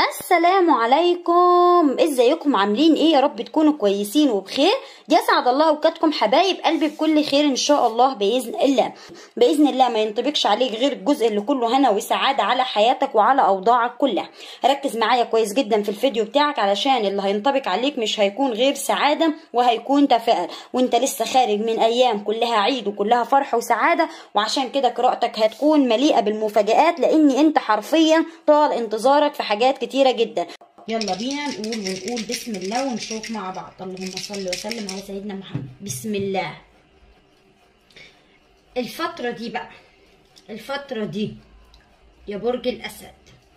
السلام عليكم ازيكم عاملين ايه يا رب تكونوا كويسين وبخير يسعد الله اوقاتكم حبايب قلبي بكل خير ان شاء الله باذن الله باذن الله ما ينطبقش عليك غير الجزء اللي كله هنا وسعاده على حياتك وعلى اوضاعك كلها ركز معايا كويس جدا في الفيديو بتاعك علشان اللي هينطبق عليك مش هيكون غير سعاده وهيكون تفاؤل وانت لسه خارج من ايام كلها عيد وكلها فرح وسعاده وعشان كده قراءتك هتكون مليئه بالمفاجآت لان انت حرفيا طال انتظارك في حاجات كتيره جدا يلا بينا نقول ونقول بسم الله ونشوف مع بعض اللهم صل وسلم على سيدنا محمد بسم الله الفترة دي بقى الفترة دي يا برج الأسد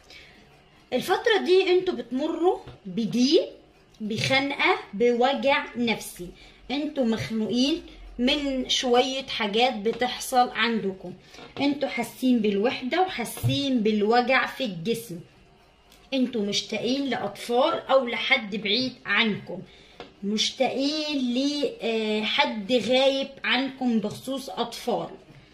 الفترة دي انتوا بتمروا بضيق بخنقة بوجع نفسي انتوا مخنوقين من شوية حاجات بتحصل عندكم انتوا حاسين بالوحدة وحاسين بالوجع في الجسم انتوا مشتاقين لأطفال أو لحد بعيد عنكم مشتاقين لحد غايب عنكم بخصوص أطفال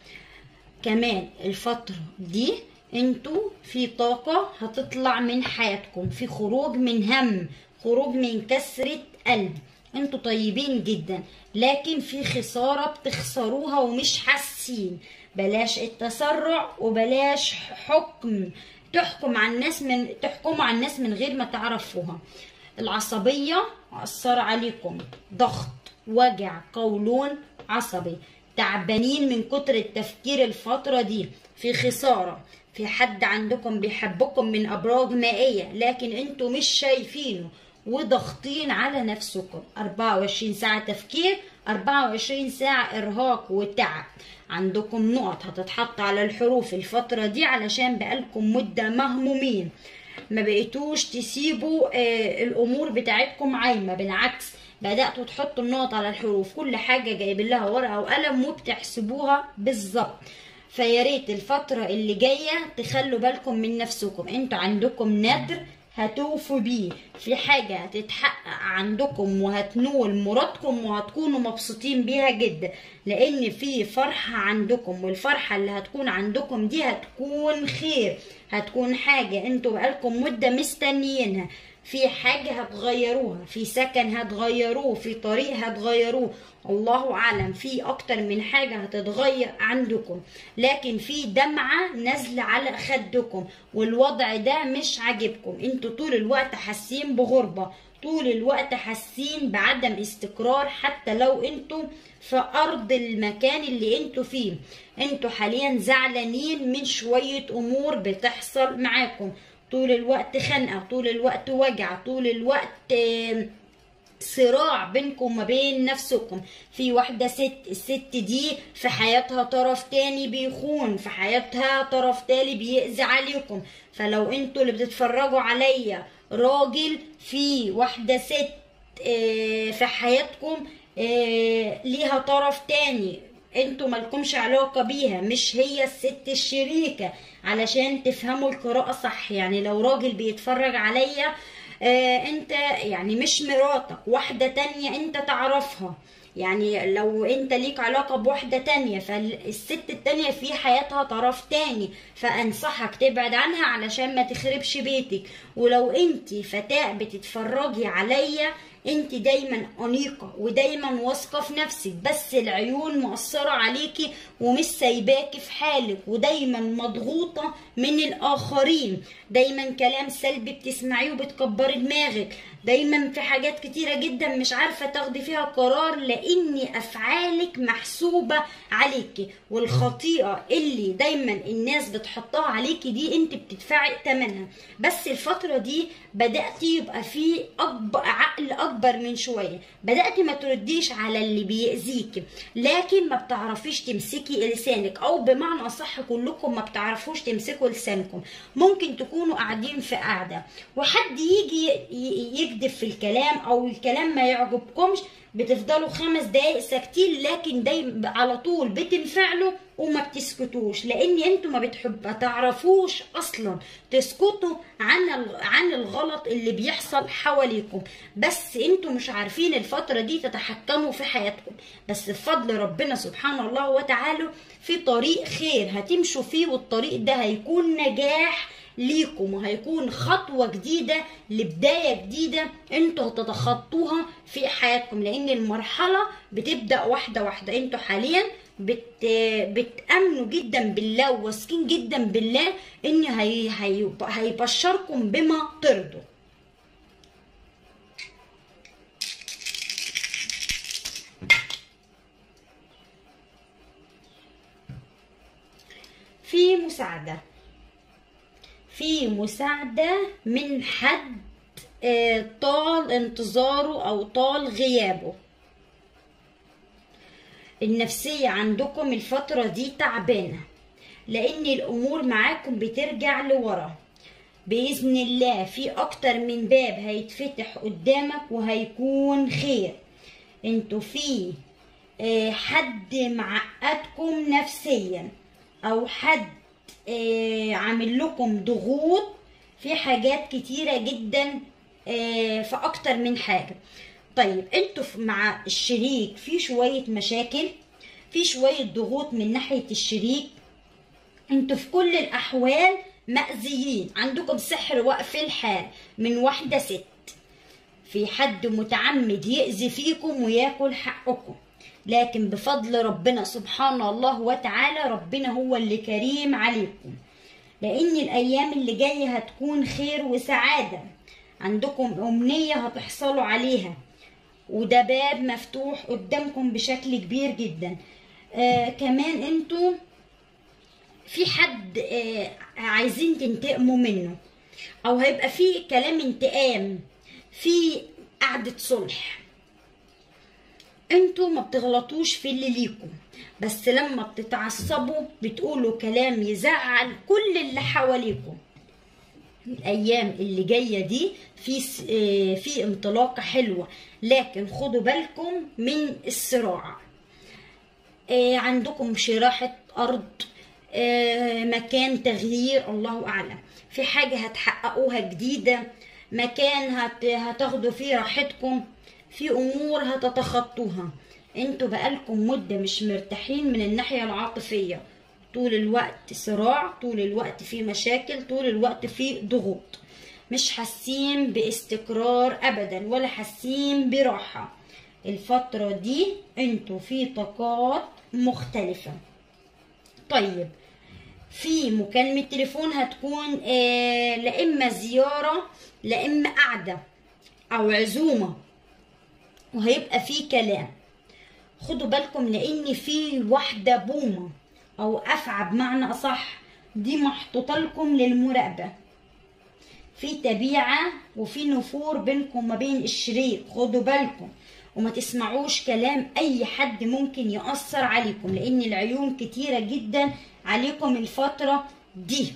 كمان الفترة دي انتوا في طاقة هتطلع من حياتكم في خروج من هم خروج من كسرة قلب انتوا طيبين جدا لكن في خسارة بتخسروها ومش حاسين بلاش التسرع وبلاش حكم تحكم على الناس من تحكموا على الناس من غير ما تعرفوها العصبية مأثرة عليكم ضغط وجع قولون عصبي تعبانين من كتر التفكير الفترة دي في خسارة في حد عندكم بيحبكم من أبراج مائية لكن انتوا مش شايفينه وضغطين على نفسكم 24 ساعة تفكير 24 ساعة إرهاق وتعب عندكم نقط هتتحط على الحروف الفترة دي علشان بقالكم مدة مهمومين ما بقيتوش تسيبوا آه الأمور بتاعتكم عايمة بالعكس بدأتوا تحطوا النقط على الحروف كل حاجة جايبين لها ورقة وقلم وبتحسبوها بالظبط فيا ريت الفترة اللي جاية تخلوا بالكم من نفسكم انتوا عندكم ندر هتوفوا بيه في حاجة هتتحقق عندكم وهتنول مرادكم وهتكونوا مبسوطين بيها جدا لان في فرحة عندكم والفرحة اللي هتكون عندكم دي هتكون خير هتكون حاجة انتوا بقالكم مدة مستنيينها في حاجة هتغيروها في سكن هتغيروه في طريق هتغيروه الله أعلم في أكتر من حاجة هتتغير عندكم لكن في دمعة نازلة على خدكم والوضع ده مش عاجبكم انتوا طول الوقت حاسين بغربة طول الوقت حاسين بعدم استقرار حتى لو انتوا في أرض المكان اللي انتوا فيه انتوا حاليا زعلانين من شوية أمور بتحصل معاكم طول الوقت خنقه طول الوقت وجع طول الوقت صراع بينكم وما بين نفسكم في واحدة ست الست دي في حياتها طرف تاني بيخون في حياتها طرف تاني بيأذي عليكم فلو انتوا اللي بتتفرجوا عليا راجل في واحدة ست في حياتكم ليها طرف تاني انتوا مالكمش علاقة بيها مش هي الست الشريكة علشان تفهموا القراءة صح يعني لو راجل بيتفرج عليا آه انت يعني مش مراتك واحدة تانية انت تعرفها يعني لو انت ليك علاقة بواحدة تانية فالست التانية في حياتها طرف تاني فانصحك تبعد عنها علشان ما تخربش بيتك ولو انت فتاة بتتفرجي عليا انت دايما انيقه ودايما واثقه في نفسك بس العيون مؤثره عليكي ومش سايباكي في حالك ودايما مضغوطه من الاخرين دايما كلام سلبي بتسمعيه وبتكبري دماغك دايما في حاجات كتيرة جدا مش عارفة تاخدي فيها قرار لان افعالك محسوبة عليكي والخطيئة اللي دايما الناس بتحطها عليكي دي انت بتدفعي ثمنها بس الفترة دي بدأت يبقى في أكبر عقل اكبر من شوية بدأت ما ترديش على اللي بيأذيكي لكن ما بتعرفيش تمسكي لسانك او بمعنى اصح كلكم ما بتعرفوش تمسكوا لسانكم ممكن تكونوا قاعدين في قاعدة وحد يجي يكذب في الكلام او الكلام ما يعجبكمش بتفضلوا خمس دقايق ساكتين لكن دايما على طول بتنفعلوا وما بتسكتوش لان انتوا ما بتحب ما تعرفوش اصلا تسكتوا عن عن الغلط اللي بيحصل حواليكم بس انتوا مش عارفين الفترة دي تتحكموا في حياتكم بس بفضل ربنا سبحانه الله وتعالى في طريق خير هتمشوا فيه والطريق ده هيكون نجاح ليكم وهيكون خطوة جديدة لبداية جديدة انتوا هتتخطوها في حياتكم لان المرحلة بتبدأ واحدة واحدة انتوا حاليا بت... بتأمنوا جدا بالله وواثقين جدا بالله ان هي... هي... هيبشركم بما ترضوا في مساعدة في مساعدة من حد آه، طال انتظاره أو طال غيابه النفسية عندكم الفترة دي تعبانة لأن الأمور معاكم بترجع لورا بإذن الله في أكتر من باب هيتفتح قدامك وهيكون خير انتوا في آه، حد معقدكم نفسيا او حد آه، عامل لكم ضغوط في حاجات كتيرة جدا آه، في اكتر من حاجة طيب انتوا في- مع الشريك في شوية مشاكل في شوية ضغوط من ناحية الشريك انتوا في كل الاحوال مأذيين عندكم سحر وقف الحال من واحدة ست في حد متعمد يأذي فيكم وياكل حقكم لكن بفضل ربنا سبحانه الله وتعالى ربنا هو اللي كريم عليكم لأن الأيام اللي جاية هتكون خير وسعادة عندكم أمنية هتحصلوا عليها وده باب مفتوح قدامكم بشكل كبير جدا آه كمان انتوا في حد آه عايزين تنتقموا منه او هيبقى في كلام انتقام في قعدة صلح انتوا ما بتغلطوش في اللي ليكم بس لما بتتعصبوا بتقولوا كلام يزعل كل اللي حواليكم الايام اللي جايه دي في س- آه، في انطلاقه حلوه لكن خدوا بالكم من الصراع آه، عندكم شراحة أرض آه، مكان تغيير الله أعلم في حاجة هتحققوها جديدة مكان هت... هتاخدوا فيه راحتكم في أمور هتتخطوها انتوا بقالكم مدة مش مرتاحين من الناحية العاطفية طول الوقت صراع طول الوقت في مشاكل طول الوقت في ضغوط مش حاسين باستقرار أبدا ولا حاسين براحة الفترة دي انتوا في طاقات مختلفة طيب في مكالمة تليفون هتكون آه لا إما زيارة لا إما قعدة أو عزومة وهيبقى في كلام خدوا بالكم لأن في واحدة بومة أو أفعى بمعنى أصح دي محطوطة لكم للمراقبة في تبيعة وفي نفور بينكم وما بين الشريك خدوا بالكم وما تسمعوش كلام اي حد ممكن يأثر عليكم لان العيون كتيرة جدا عليكم الفترة دي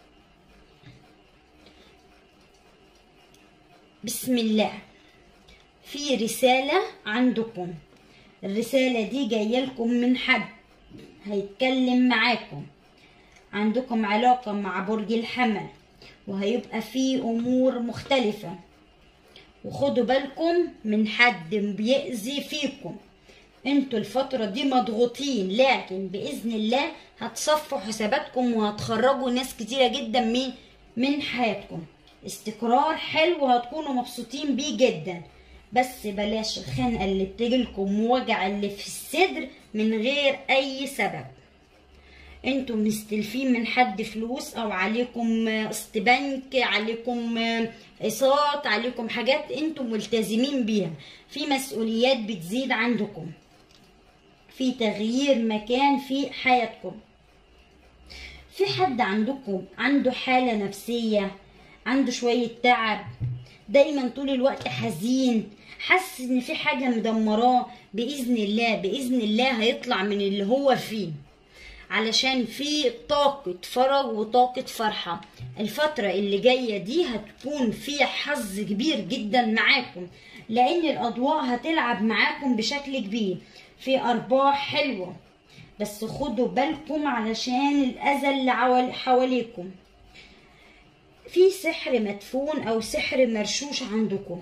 بسم الله في رسالة عندكم الرسالة دي جاية لكم من حد هيتكلم معاكم عندكم علاقة مع برج الحمل وهيبقى في أمور مختلفة وخدوا بالكم من حد بيأذي فيكم انتوا الفترة دي مضغوطين لكن بإذن الله هتصفوا حساباتكم وهتخرجوا ناس كتيرة جدا من من حياتكم استقرار حلو وهتكونوا مبسوطين بيه جدا بس بلاش الخنقة اللي بتجيلكم ووجع اللي في الصدر من غير أي سبب انتوا مستلفين من حد فلوس او عليكم قسط بنك عليكم اقساط عليكم حاجات انتوا ملتزمين بيها في مسؤوليات بتزيد عندكم في تغيير مكان في حياتكم في حد عندكم عنده حالة نفسية عنده شوية تعب دايما طول الوقت حزين حاسس ان في حاجة مدمراه بإذن الله بإذن الله هيطلع من اللي هو فيه علشان في طاقة فرج وطاقة فرحة الفترة اللي جاية دي هتكون فيها حظ كبير جدا معاكم لأن الأضواء هتلعب معاكم بشكل كبير في أرباح حلوة بس خدوا بالكم علشان الأذى اللي عوال- حواليكم في سحر مدفون أو سحر مرشوش عندكم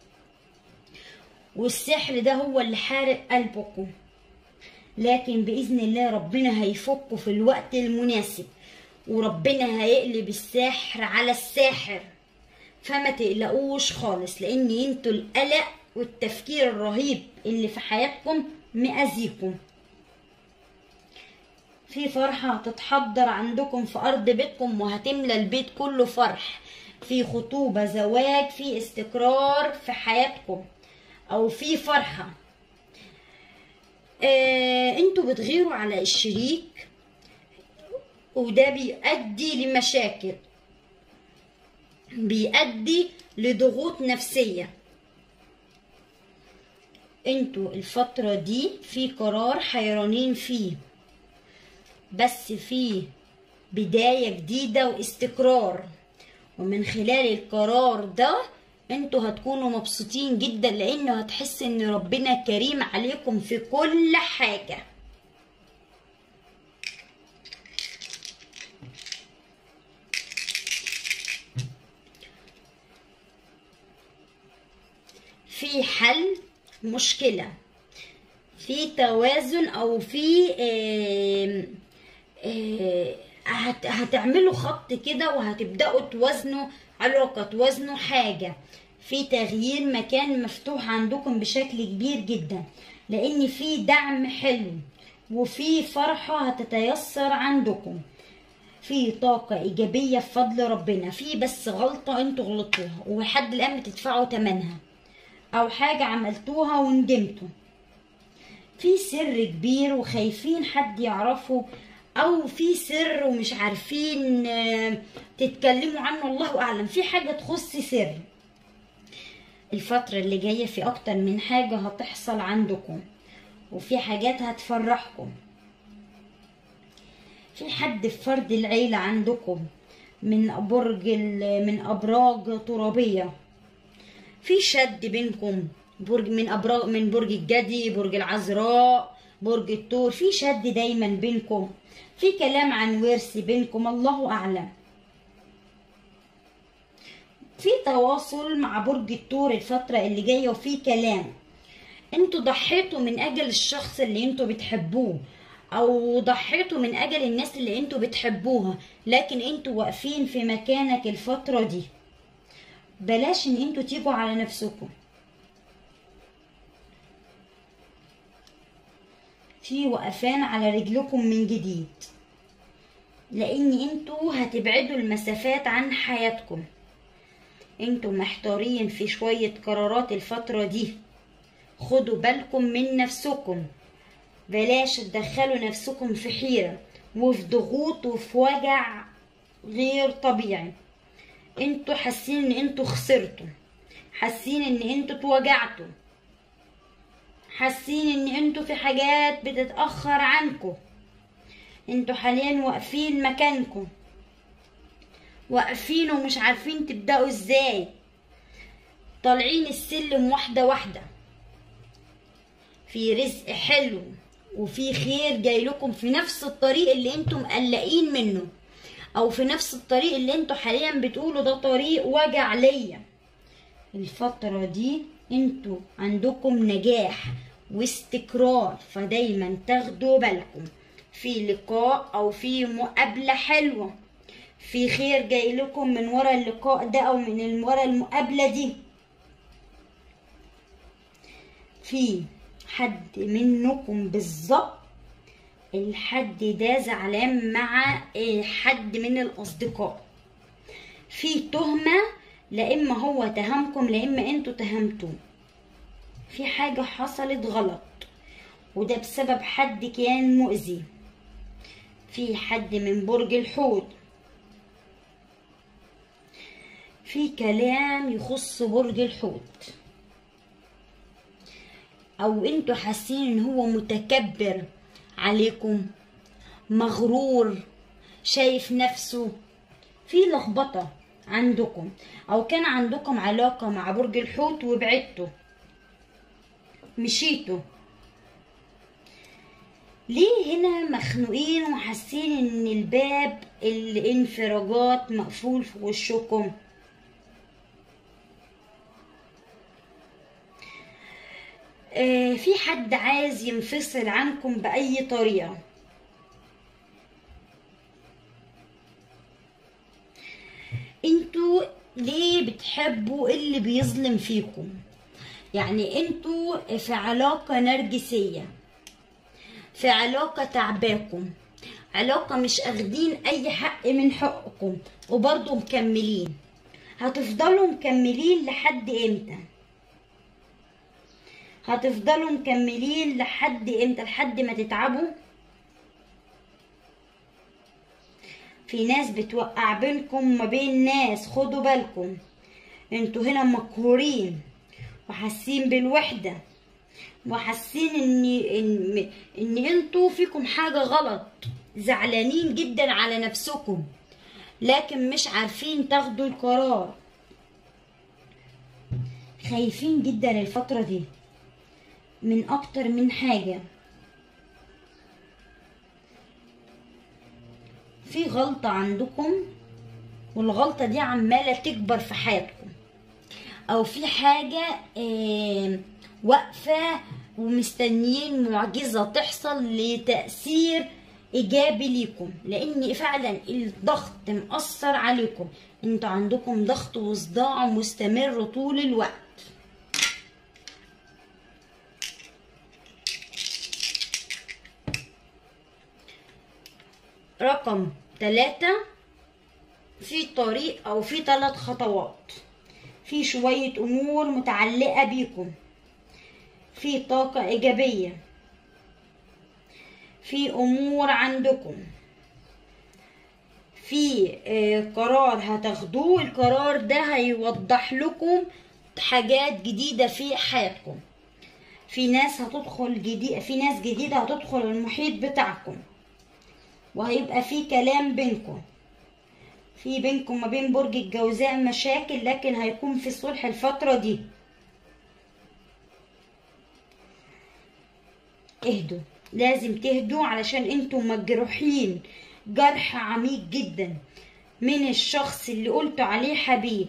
والسحر ده هو اللي حارق قلبكم لكن بإذن الله ربنا هيفكه في الوقت المناسب وربنا هيقلب الساحر على الساحر فما تقلقوش خالص لان انتوا القلق والتفكير الرهيب اللي في حياتكم مأذيكم في فرحة هتتحضر عندكم في أرض بيتكم وهتملى البيت كله فرح في خطوبة زواج في استقرار في حياتكم أو في فرحة آه انتوا بتغيروا على الشريك وده بيؤدي لمشاكل بيؤدي لضغوط نفسية انتوا الفترة دي في قرار حيرانين فيه بس في بداية جديدة واستقرار ومن خلال القرار ده انتوا هتكونوا مبسوطين جدا لانه هتحس ان ربنا كريم عليكم في كل حاجة في حل مشكلة في توازن او في آه آه هت هتعملوا خط كده وهتبدأوا توازنوا علاقة توازنوا حاجة في تغيير مكان مفتوح عندكم بشكل كبير جدا لان في دعم حلو وفي فرحة هتتيسر عندكم في طاقة إيجابية بفضل ربنا في بس غلطة انتوا غلطوها ولحد الآن بتدفعوا تمنها أو حاجة عملتوها وندمتوا في سر كبير وخايفين حد يعرفه او في سر ومش عارفين تتكلموا عنه الله اعلم في حاجه تخص سر الفتره اللي جايه في اكتر من حاجه هتحصل عندكم وفي حاجات هتفرحكم في حد في فرد العيله عندكم من برج من ابراج ترابيه في شد بينكم برج من ابراج من برج الجدي برج العذراء برج الثور في شد دايما بينكم في كلام عن ورث بينكم الله اعلم في تواصل مع برج الثور الفترة اللي جاية وفي كلام انتوا ضحيتوا من اجل الشخص اللي انتوا بتحبوه او ضحيتوا من اجل الناس اللي انتوا بتحبوها لكن انتوا واقفين في مكانك الفترة دي بلاش ان انتوا تيجوا على نفسكم في وقفان على رجلكم من جديد لان انتوا هتبعدوا المسافات عن حياتكم انتوا محتارين في شوية قرارات الفترة دي خدوا بالكم من نفسكم بلاش تدخلوا نفسكم في حيرة وفي ضغوط وفي وجع غير طبيعي انتوا حاسين ان انتوا خسرتوا حاسين ان انتوا اتوجعتوا حاسين ان انتوا في حاجات بتتأخر عنكم انتوا حاليا واقفين مكانكم واقفين ومش عارفين تبدأوا ازاي طالعين السلم واحدة واحدة في رزق حلو وفي خير جاي لكم في نفس الطريق اللي انتم مقلقين منه او في نفس الطريق اللي انتوا حاليا بتقولوا ده طريق وجع ليا الفترة دي انتوا عندكم نجاح واستقرار فدايما تاخدوا بالكم في لقاء او في مقابلة حلوة في خير جاي لكم من ورا اللقاء ده او من ورا المقابلة دي في حد منكم بالظبط الحد ده زعلان مع حد من الاصدقاء في تهمة لا اما هو تهمكم لا اما انتوا تهمتوه في حاجة حصلت غلط وده بسبب حد كان مؤذي في حد من برج الحوت في كلام يخص برج الحوت او انتوا حاسين ان هو متكبر عليكم مغرور شايف نفسه في لخبطة عندكم او كان عندكم علاقة مع برج الحوت وبعدتوا مشيتوا ليه هنا مخنوقين وحاسين ان الباب الانفراجات مقفول في وشكم آه في حد عايز ينفصل عنكم بأي طريقة تحبوا اللي بيظلم فيكم يعني انتوا في علاقة نرجسية في علاقة تعباكم علاقة مش اخدين اي حق من حقكم وبرضه مكملين هتفضلوا مكملين لحد امتى هتفضلوا مكملين لحد امتى لحد ما تتعبوا في ناس بتوقع بينكم ما بين ناس خدوا بالكم انتوا هنا مقهورين وحاسين بالوحدة وحاسين ان ان ان انتوا فيكم حاجة غلط زعلانين جدا على نفسكم لكن مش عارفين تاخدوا القرار خايفين جدا الفترة دي من اكتر من حاجة في غلطة عندكم والغلطة دي عمالة تكبر في حياتكم او في حاجة آه، واقفة ومستنيين معجزة تحصل لتأثير ايجابي ليكم لان فعلا الضغط مأثر عليكم انتوا عندكم ضغط وصداع مستمر طول الوقت رقم ثلاثة في طريق او في ثلاث خطوات في شوية امور متعلقة بيكم في طاقة ايجابية في امور عندكم في آه، قرار هتاخدوه القرار ده هيوضح لكم حاجات جديدة في حياتكم في ناس هتدخل جديد في ناس جديدة هتدخل المحيط بتاعكم وهيبقى في كلام بينكم في بينكم ما بين برج الجوزاء مشاكل لكن هيكون في صلح الفترة دي اهدوا لازم تهدوا علشان انتوا مجروحين جرح عميق جدا من الشخص اللي قلتوا عليه حبيب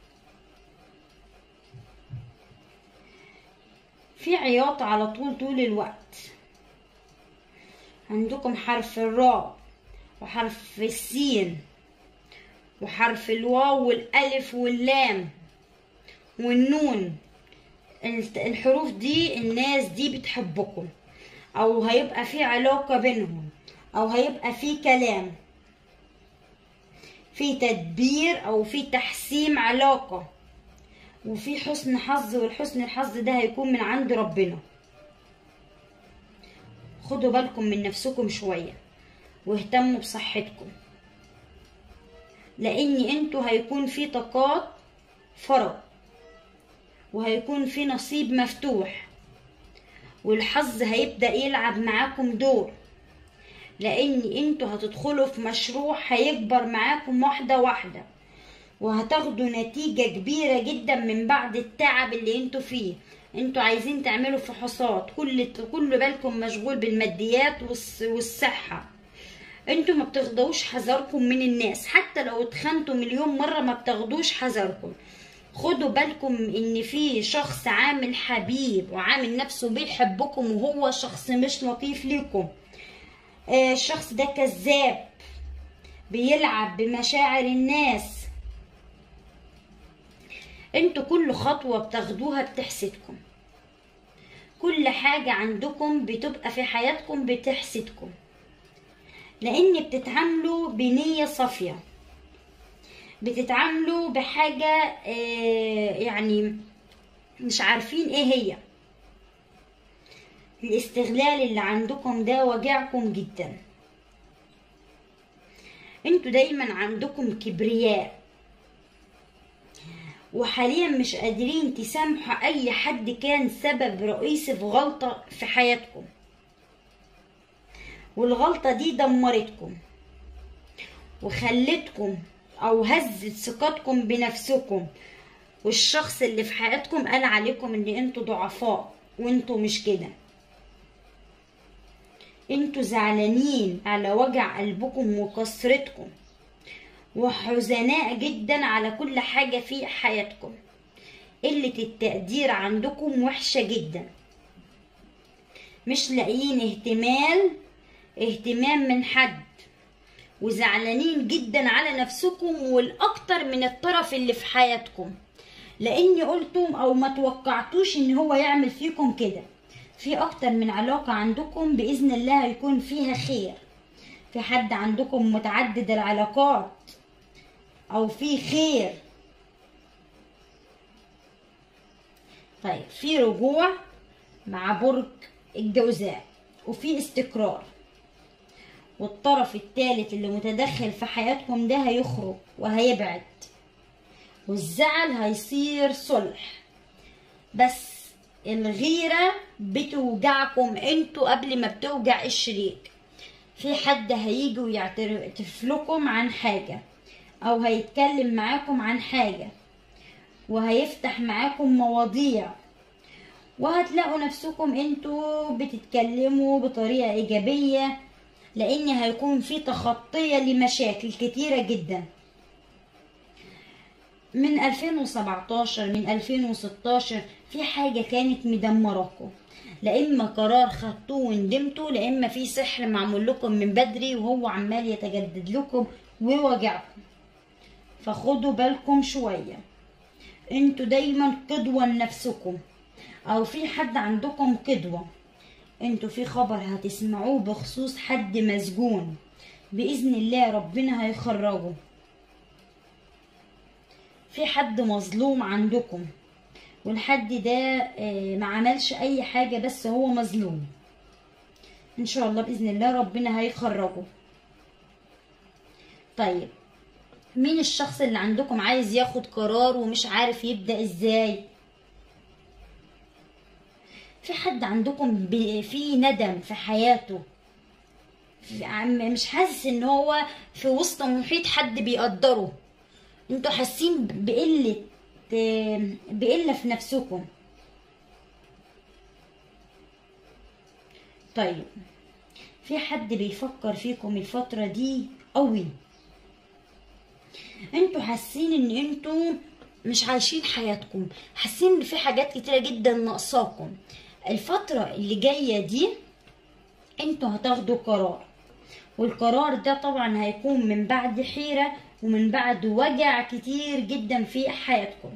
في عياط على طول طول الوقت عندكم حرف الراء وحرف السين وحرف الواو والالف واللام والنون الت- الحروف دي الناس دي بتحبكم او هيبقى في علاقة بينهم او هيبقى في كلام في تدبير او في تحسيم علاقة وفي حسن حظ والحسن الحظ ده هيكون من عند ربنا خدوا بالكم من نفسكم شوية واهتموا بصحتكم لان انتوا هيكون في طاقات فرج وهيكون في نصيب مفتوح والحظ هيبدأ يلعب معاكم دور لان انتوا هتدخلوا في مشروع هيكبر معاكم واحدة واحدة وهتاخدوا نتيجة كبيرة جدا من بعد التعب اللي انتوا فيه انتوا عايزين تعملوا فحوصات كل كل بالكم مشغول بالماديات والص- والصحة انتوا ما بتاخدوش حذركم من الناس حتى لو اتخنتوا مليون مرة ما بتاخدوش حذركم خدوا بالكم ان في شخص عامل حبيب وعامل نفسه بيحبكم وهو شخص مش لطيف ليكم آه، الشخص ده كذاب بيلعب بمشاعر الناس انتوا كل خطوة بتاخدوها بتحسدكم كل حاجة عندكم بتبقى في حياتكم بتحسدكم لان بتتعاملوا بنية صافية بتتعاملوا بحاجة آه، يعني مش عارفين ايه هي الاستغلال اللي عندكم ده وجعكم جدا انتوا دايما عندكم كبرياء وحاليا مش قادرين تسامحوا اي حد كان سبب رئيسي في غلطة في حياتكم والغلطة دي دمرتكم وخلتكم او هزت ثقتكم بنفسكم والشخص اللي في حياتكم قال عليكم ان انتوا ضعفاء وانتوا مش كده انتوا زعلانين على وجع قلبكم وكسرتكم وحزناء جدا على كل حاجة في حياتكم قلة التقدير عندكم وحشة جدا مش لاقيين اهتمام اهتمام من حد وزعلانين جدا على نفسكم والاكتر من الطرف اللي في حياتكم لاني قلتم او ما توقعتوش ان هو يعمل فيكم كده في اكتر من علاقة عندكم باذن الله هيكون فيها خير في حد عندكم متعدد العلاقات او في خير طيب في رجوع مع برج الجوزاء وفي استقرار والطرف الثالث اللي متدخل في حياتكم ده هيخرج وهيبعد والزعل هيصير صلح بس الغيرة بتوجعكم انتوا قبل ما بتوجع الشريك في حد هيجي ويعترف لكم عن حاجة او هيتكلم معاكم عن حاجة وهيفتح معاكم مواضيع وهتلاقوا نفسكم انتوا بتتكلموا بطريقة ايجابية لان هيكون في تخطية لمشاكل كتيرة جدا من 2017 من 2016 في حاجة كانت مدمراكم لا اما قرار خدتوه وندمتوا لا اما في سحر معمول لكم من بدري وهو عمال يتجدد لكم ووجعكم فخدوا بالكم شوية انتوا دايما قدوة لنفسكم او في حد عندكم قدوة انتوا في خبر هتسمعوه بخصوص حد مسجون بإذن الله ربنا هيخرجه في حد مظلوم عندكم والحد ده آه، ما عملش اي حاجة بس هو مظلوم ان شاء الله بإذن الله ربنا هيخرجه طيب مين الشخص اللي عندكم عايز ياخد قرار ومش عارف يبدأ ازاي في حد عندكم ب- في ندم في حياته في- عم- مش حاسس ان هو في وسط محيط حد بيقدره انتوا حاسين بقلة بقلة في نفسكم طيب في حد بيفكر فيكم الفترة دي قوي انتوا حاسين ان انتوا مش عايشين حياتكم حاسين ان في حاجات كتيرة جدا ناقصاكم الفترة اللي جاية دي انتوا هتاخدوا قرار والقرار ده طبعا هيكون من بعد حيرة ومن بعد وجع كتير جدا في حياتكم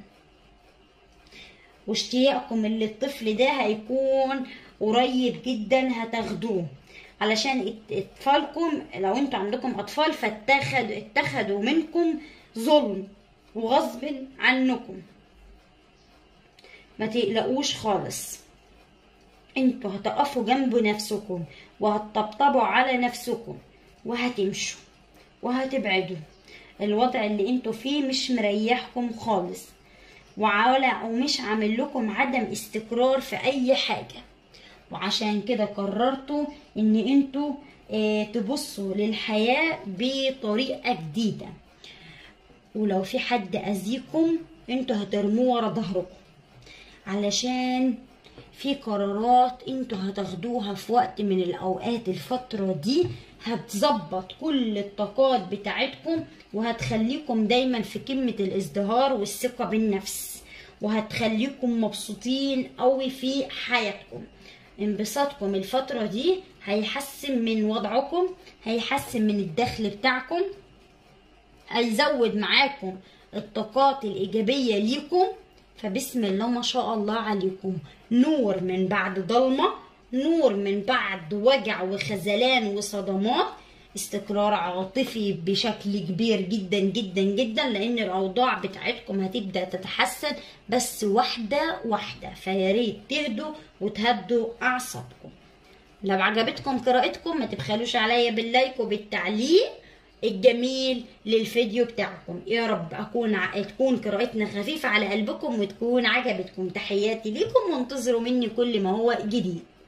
واشتياقكم للطفل ده هيكون قريب جدا هتاخدوه علشان ات- اطفالكم لو انتوا عندكم اطفال فاتخدوا اتخذوا منكم ظلم وغصب عنكم ما تقلقوش خالص انتوا هتقفوا جنب نفسكم وهتطبطبوا على نفسكم وهتمشوا وهتبعدوا الوضع اللي انتوا فيه مش مريحكم خالص وعلى ومش عامل لكم عدم استقرار في اي حاجة وعشان كده قررتوا ان انتوا اه تبصوا للحياة بطريقة جديدة ولو في حد اذيكم انتوا هترموه ورا ظهركم علشان في قرارات انتوا هتاخدوها في وقت من الاوقات الفترة دي هتظبط كل الطاقات بتاعتكم وهتخليكم دايما في قمة الازدهار والثقة بالنفس وهتخليكم مبسوطين قوي في حياتكم انبساطكم الفترة دي هيحسن من وضعكم هيحسن من الدخل بتاعكم هيزود معاكم الطاقات الإيجابية ليكم فبسم الله ما شاء الله عليكم نور من بعد ضلمة نور من بعد وجع وخذلان وصدمات استقرار عاطفي بشكل كبير جدا جدا جدا لان الاوضاع بتاعتكم هتبدا تتحسن بس واحده واحده فياريت تهدوا وتهدوا اعصابكم لو عجبتكم قراءتكم ما تبخلوش عليا باللايك وبالتعليق الجميل للفيديو بتاعكم يا رب اكون ع... تكون قراءتنا خفيفه على قلبكم وتكون عجبتكم تحياتي ليكم وانتظروا مني كل ما هو جديد